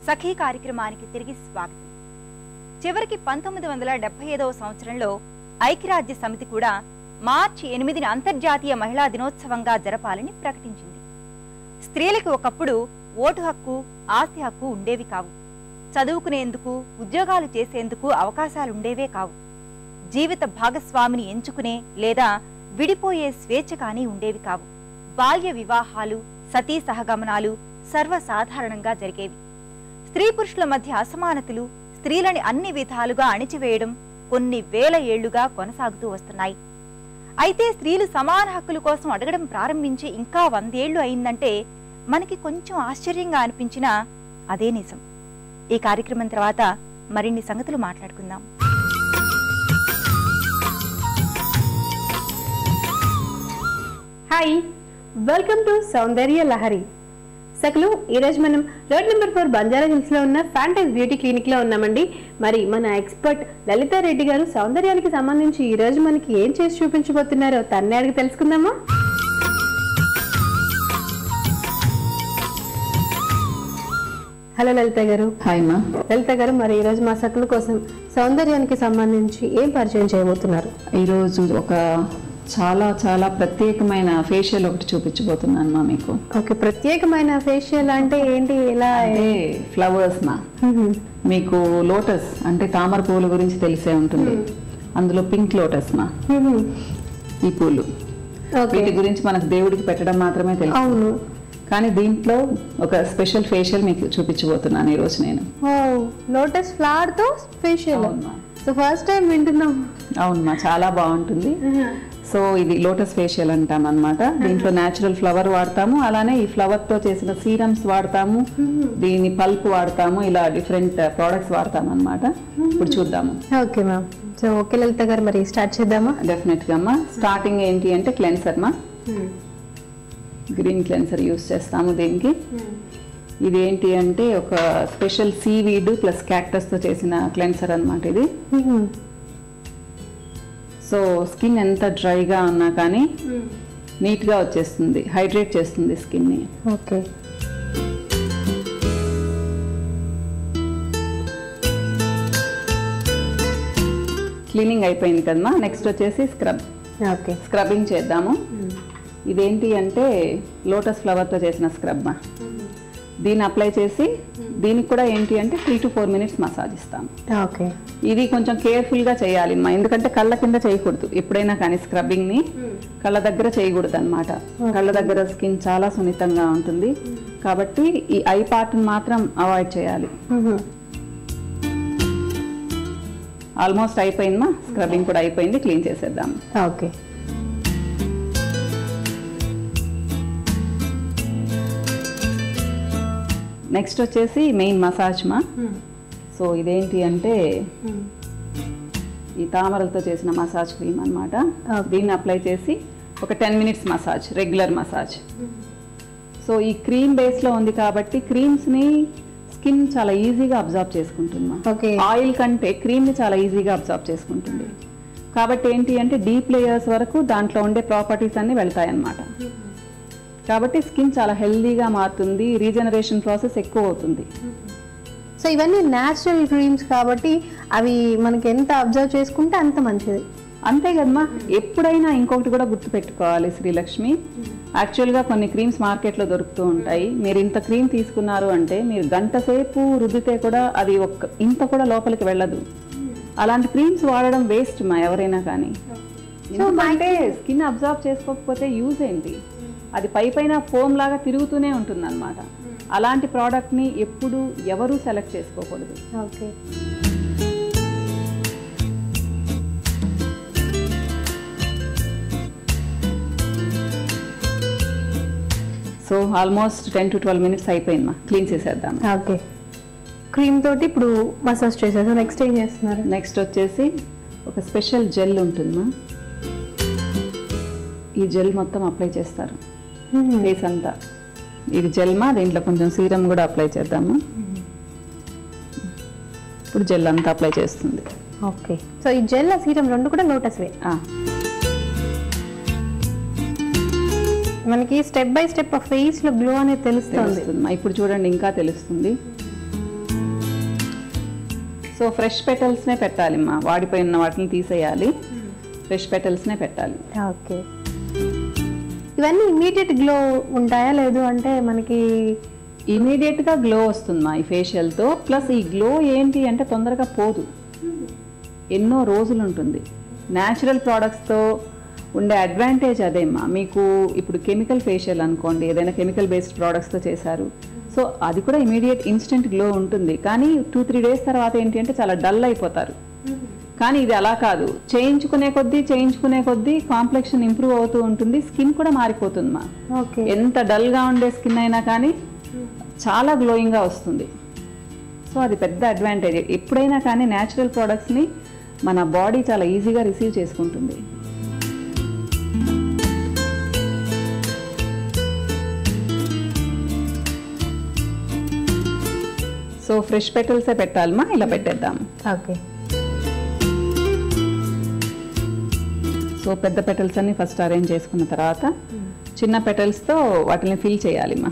సఖీ కార్యక్రమానికి తిరిగి స్వాగతం చివరికి పంతొమ్మిది వందల డెబ్బై ఐదవ సంవత్సరంలో ఐక్యరాజ్య సమితి కూడా మార్చి ఎనిమిదిన అంతర్జాతీయ మహిళా దినోత్సవంగా జరపాలని ప్రకటించింది స్త్రీలకు ఒకప్పుడు ఓటు హక్కు ఆస్తి హక్కు ఉండేవి కావు చదువుకునేందుకు ఉద్యోగాలు చేసేందుకు అవకాశాలుండేవే కావు జీవిత భాగస్వామిని ఎంచుకునే లేదా విడిపోయే స్వేచ్ఛ కానీ ఉండేవి కావు బాల్య వివాహాలు సతీ సహగమనాలు సర్వసాధారణంగా జరిగేవి స్త్రీ పురుషుల మధ్య అసమానతలు స్త్రీలని అన్ని విధాలుగా అణిచివేయడం కొన్ని వేల ఏళ్లుగా కొనసాగుతూ వస్తున్నాయి అయితే స్త్రీలు సమాన హక్కుల కోసం అడగడం ప్రారంభించి ఇంకా వందేళ్లు అయిందంటే మనకి కొంచెం ఆశ్చర్యంగా అనిపించినా అదే నిజం ఈ కార్యక్రమం తర్వాత మరిన్ని సంగతులు మాట్లాడుకుందాం hi welcome to Soundarya Lahari సకలు ఈరోజు మనం road number four Banjara Hills లో ఉన్న ఫ్యాంటైజ్ బ్యూటీ క్లినిక్ లో ఉన్నామండి మరి మన ఎక్స్పర్ట్ లలితా రెడ్డి గారు సౌందర్యానికి సంబంధించి ఈ రోజు మనకి ఏం చేసి చూపించబోతున్నారో తన్నే అడిగి తెలుసుకుందామా హలో లలిత గారు హాయ్ మా లలిత గారు మరి ఈ రోజు మా సకల కోసం సౌందర్యానికి సంబంధించి ఏం పరిచయం చేయబోతున్నారు ఈరోజు ఒక చాలా చాలా ప్రత్యేకమైన ఫేషియల్ ఒకటి చూపించబోతున్నాను మా మీకు ఓకే ప్రత్యేకమైన ఫేషియల్ అంటే ఏంటి ఎలా అంటే ఫ్లవర్స్ మా మీకు లోటస్ అంటే తామర పువ్వుల గురించి తెలిసే ఉంటుంది అందులో పింక్ లోటస్ మా ఈ పూలు ఓకే వీటి గురించి మనకు దేవుడికి పెట్టడం మాత్రమే తెలుసు అవును కానీ దీంట్లో ఒక స్పెషల్ ఫేషియల్ మీకు చూపించబోతున్నాను ఈరోజు నేను లోటస్ ఫ్లవర్ తో ఫేషియల్ అవును మా. సో ఫస్ట్ టైం వింటున్నాం అవును మా చాలా బాగుంటుంది సో ఇది లోటస్ ఫేషియల్ అంటాం అనమాట దీంట్లో న్యాచురల్ ఫ్లవర్ వాడతాము అలానే ఈ ఫ్లవర్ తో చేసిన సీరమ్స్ వాడతాము దీని పల్ప్ వాడతాము ఇలా డిఫరెంట్ ప్రోడక్ట్స్ వాడతాం అనమాట ఇప్పుడు చూద్దాము okay ma'am so okay Lalitha garu మరి స్టార్ట్ చేద్దామా డెఫినెట్ గా అమ్మా స్టార్టింగ్ ఏంటి అంటే క్లెన్సర్ మా గ్రీన్ క్లెన్సర్ యూస్ చేస్తాము దీనికి ఇది ఏంటి అంటే ఒక స్పెషల్ సీవీడ్ ప్లస్ క్యాక్టస్ తో చేసిన క్లెన్సర్ అన్నమాట ఇది సో స్కిన్ ఎంత డ్రైగా ఉన్నా కానీ నీట్గా వచ్చేస్తుంది హైడ్రేట్ చేస్తుంది స్కిన్ని ఓకే క్లీనింగ్ అయిపోయింది కదమ్మా నెక్స్ట్ వచ్చేసి స్క్రబ్ ఓకే స్క్రబ్బింగ్ చేద్దాము ఇదేంటి అంటే లోటస్ ఫ్లవర్తో చేసిన స్క్రబ్ మా దీన్ని అప్లై చేసి దీనికి కూడా ఏంటి అంటే three to four minutes massage ఇస్తాము ఓకే ఇది కొంచెం కేర్ఫుల్గా చేయాలి మా ఎందుకంటే కళ్ళ కింద చేయకూడదు ఎప్పుడైనా కానీ స్క్రబ్బింగ్ని కళ్ళ దగ్గర చేయకూడదు అనమాట కళ్ళ దగ్గర స్కిన్ చాలా సున్నితంగా ఉంటుంది కాబట్టి ఈ ఐ పార్ట్ని మాత్రం అవాయిడ్ చేయాలి ఆల్మోస్ట్ అయిపోయిందమ్మా స్క్రబ్బింగ్ కూడా అయిపోయింది క్లీన్ చేసేద్దాం ఓకే నెక్స్ట్ వచ్చేసి మెయిన్ మసాజ్ మా సో ఇదేంటి అంటే ఈ తామరలతో చేసిన మసాజ్ క్రీమ్ అన్నమాట దీన్ని అప్లై చేసి ఒక ten minutes massage regular massage so ఈ క్రీమ్ బేస్లో ఉంది కాబట్టి క్రీమ్స్ని స్కిన్ చాలా ఈజీగా అబ్జర్వ్ చేసుకుంటుంది ఓకే ఆయిల్ కంటే క్రీమ్ని చాలా ఈజీగా అబ్జర్వ్ చేసుకుంటుంది కాబట్టి ఏంటి అంటే డీప్ లేయర్స్ వరకు దాంట్లో ఉండే ప్రాపర్టీస్ అన్ని వెళ్తాయి అన్నమాట కాబట్టి స్కిన్ చాలా హెల్దీగా మారుతుంది రీజనరేషన్ ప్రాసెస్ ఎక్కువ అవుతుంది సో ఇవన్నీ న్యాచురల్ క్రీమ్స్ కాబట్టి అవి మనకి ఎంత అబ్జర్వ్ చేసుకుంటే అంత మంచిది అంతే కదమ్మా ఎప్పుడైనా ఇంకొకటి కూడా గుర్తుపెట్టుకోవాలి శ్రీలక్ష్మి యాక్చువల్గా కొన్ని క్రీమ్స్ మార్కెట్లో దొరుకుతూ ఉంటాయి మీరు ఇంత క్రీమ్ తీసుకున్నారు అంటే మీరు గంట సేపు రుద్దితే కూడా అది ఒక్క ఇంత కూడా లోపలికి వెళ్ళదు అలాంటి క్రీమ్స్ వాడడం వేస్ట్ మా ఎవరైనా కానీ ఎందుకంటే స్కిన్ అబ్జర్వ్ చేసుకోకపోతే యూజ్ ఏంటి అది పై పైన ఫోమ్ లాగా తిరుగుతూనే ఉంటుంది అనమాట అలాంటి ప్రోడక్ట్ని ఎప్పుడు ఎవరూ సెలెక్ట్ చేసుకోకూడదు okay so almost ten to twelve minutes అయిపోయింది మా క్లీన్ చేసేద్దాం ఓకే క్రీమ్ తోటి ఇప్పుడు మసాజ్ చేసేది నెక్స్ట్ ఏం చేస్తున్నారు నెక్స్ట్ వచ్చేసి ఒక స్పెషల్ జెల్ ఉంటుందమ్మా ఈ జెల్ మొత్తం అప్లై చేస్తారు ఫేస్ అంతా ఇది జెల్మా దీంట్లో కొంచెం సీరం కూడా అప్లై చేద్దాము ఇప్పుడు జెల్ అంతా అప్లై చేస్తుంది ఓకే సో ఈ జెల్ సీరం రెండు కూడా లోటస్ వే ఆ, మనకి స్టెప్ బై స్టెప్ ఫేస్ లో గ్లో అనేది తెలుస్తుంది తెలుస్తుందమ్మా ఇప్పుడు చూడండి ఇంకా తెలుస్తుంది సో ఫ్రెష్ పెటల్స్నే పెట్టాలిమ్మా వాడిపోయిన వాటిని తీసేయాలి ఫ్రెష్ పెటల్స్నే పెట్టాలి ఓకే ఇవన్నీ ఇమీడియట్ గ్లో ఉంటాయా లేదు అంటే మనకి ఇమీడియట్గా గ్లో వస్తుందమ్మా ఈ ఫేషియల్తో ప్లస్ ఈ గ్లో ఏంటి అంటే తొందరగా పోదు ఎన్నో రోజులు ఉంటుంది న్యాచురల్ ప్రోడక్ట్స్తో ఉండే అడ్వాంటేజ్ అదేమ్మా మీకు ఇప్పుడు కెమికల్ ఫేషియల్ అనుకోండి ఏదైనా కెమికల్ బేస్డ్ ప్రోడక్ట్స్తో చేశారు సో అది కూడా ఇమీడియట్ ఇన్స్టెంట్ గ్లో ఉంటుంది కానీ టూ త్రీ డేస్ తర్వాత ఏంటి అంటే చాలా డల్ అయిపోతారు కానీ ఇది అలా కాదు చేయించుకునే కొద్దీ చేయించుకునే కొద్దీ కాంప్లెక్షన్ ఇంప్రూవ్ అవుతూ ఉంటుంది స్కిన్ కూడా మారిపోతుంది మా ఓకే ఎంత డల్గా ఉండే స్కిన్ అయినా కానీ చాలా గ్లోయింగ్గా వస్తుంది సో అది పెద్ద అడ్వాంటేజ్ ఎప్పుడైనా కానీ న్యాచురల్ ప్రోడక్ట్స్ని మన బాడీ చాలా ఈజీగా రిసీవ్ చేసుకుంటుంది సో ఫ్రెష్ పెటల్సే పెట్టాలమ్మా ఇలా పెట్టేద్దాం ఓకే సో పెద్ద పెటల్స్ అన్ని ఫస్ట్ అరేంజ్ చేసుకున్న తర్వాత చిన్న పెటల్స్తో వాటిని ఫిల్ చేయాలిమ్మా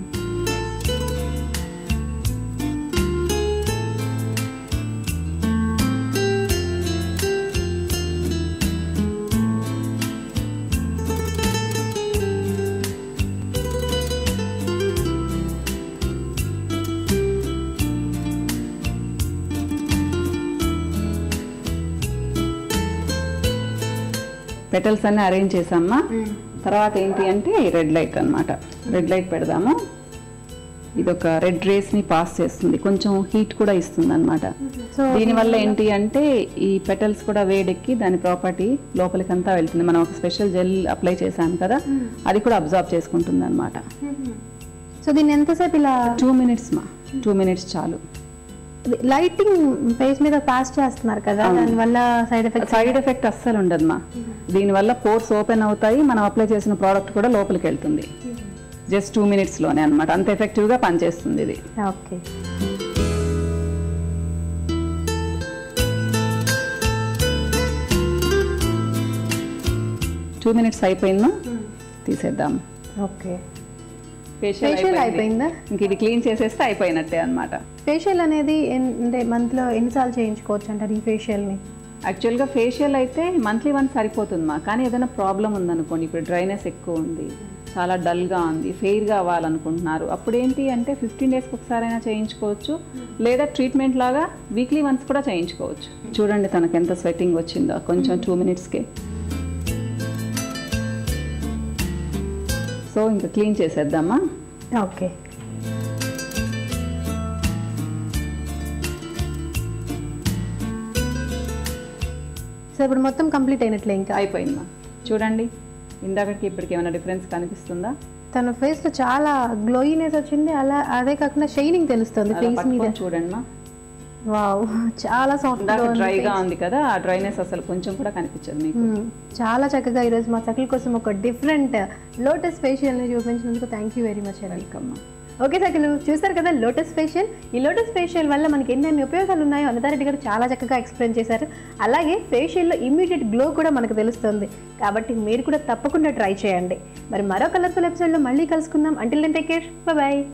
పెటల్స్ అన్ని అరేంజ్ చేసామ్మా తర్వాత ఏంటి అంటే రెడ్ లైట్ అన్నమాట రెడ్ లైట్ పెడదాము ఇది ఒక రెడ్ రేస్ ని పాస్ చేస్తుంది కొంచెం హీట్ కూడా ఇస్తుంది అనమాట సో దీనివల్ల ఏంటి అంటే ఈ పెటల్స్ కూడా వేడెక్కి దాని ప్రాపర్టీ లోపలికి అంతా వెళ్తుంది మనం ఒక స్పెషల్ జెల్ అప్లై చేశాం కదా అది కూడా అబ్జార్బ్ చేసుకుంటుంది అనమాట సో దీన్ని ఎంతసేపు ఇలా టూ మినిట్స్ మా టూ మినిట్స్ చాలు లైటింగ్ ఫేస్ మీద పాస్ చేస్తున్నారు కదా దానివల్ల సైడ్ ఎఫెక్ట్స్ సైడ్ ఎఫెక్ట్ అస్సలు ఉండదు మా దీనివల్ల పోర్స్ ఓపెన్ అవుతాయి మనం అప్లై చేసిన ప్రోడక్ట్ కూడా లోపలికి వెళ్తుంది జస్ట్ టూ మినిట్స్లోనే అనమాట అంత ఎఫెక్టివ్గా పనిచేస్తుంది ఇది ఓకే టూ మినిట్స్ అయిపోయిందా తీసేద్దాం ఓకే ఫేషియల్ ఫేషియల్ అయిపోయింది అయిపోయిందా ఇంక ఇది క్లీన్ చేసేస్తే అయిపోయినట్టే అనమాట ఫేషియల్ అనేది ఎన్- అంటే మంత్లో ఎన్నిసార్లు చేయించుకోవచ్చు అంటారు ఈ ఫేషియల్ని యాక్చువల్గా ఫేషియల్ అయితే మంత్లీ వన్ సరిపోతుందమ్మా కానీ ఏదైనా ప్రాబ్లం ఉందనుకోండి ఇప్పుడు డ్రైనెస్ ఎక్కువ ఉంది చాలా డల్గా ఉంది ఫెయిర్గా అవ్వాలనుకుంటున్నారు అప్పుడు ఏంటి అంటే ఫిఫ్టీన్ డేస్కి ఒకసారైనా చేయించుకోవచ్చు లేదా ట్రీట్మెంట్ లాగా వీక్లీ వన్స్ కూడా చేయించుకోవచ్చు చూడండి తనకు ఎంత స్వెట్టింగ్ వచ్చిందో కొంచెం టూ మినిట్స్కి సో ఇంకా క్లీన్ చేసేద్దామా ఓకే సో ఇప్పుడు మొత్తం కంప్లీట్ అయినట్లే ఇంకా అయిపోయిందా చూడండి ఇందాకకి ఇప్పటికి ఏమైనా డిఫరెన్స్ కనిపిస్తుందా తన ఫేస్ లో చాలా గ్లోయినెస్ వచ్చింది అలా అదే కాకుండా షైనింగ్ తెలుస్తుంది అలా ఫేస్ మీద పట్టుకొని చూడండి మా వావ్ చాలా సాఫ్ట్ ఇందాక డ్రైగా ఉంది కదా ఆ డ్రైనెస్ అసలు కొంచెం కూడా కనిపించదు మీకు చాలా చక్కగా ఈరోజు మా సకల్ కోసం ఒక డిఫరెంట్ లోటస్ ఫేషియల్ని చూపించినందుకు థ్యాంక్ యూ వెరీ మచ్ అండి వెల్కమ్ ఓకే సకలు చూస్తారు కదా లోటస్ ఫేషియల్ ఈ లోటస్ ఫేషియల్ వల్ల మనకి ఎన్నెన్ని ఉపయోగాలు ఉన్నాయో అన్నదారెడ్డి గారు చాలా చక్కగా ఎక్స్ప్లెయిన్ చేశారు అలాగే ఫేషియల్లో ఇమీడియట్ గ్లో కూడా మనకు తెలుస్తుంది కాబట్టి మీరు కూడా తప్పకుండా ట్రై చేయండి మరి మరో కలర్ఫుల్ ఎపిసోడ్లో మళ్ళీ కలుసుకుందాం అంటిల్ టేక్ కేర్ బాయ్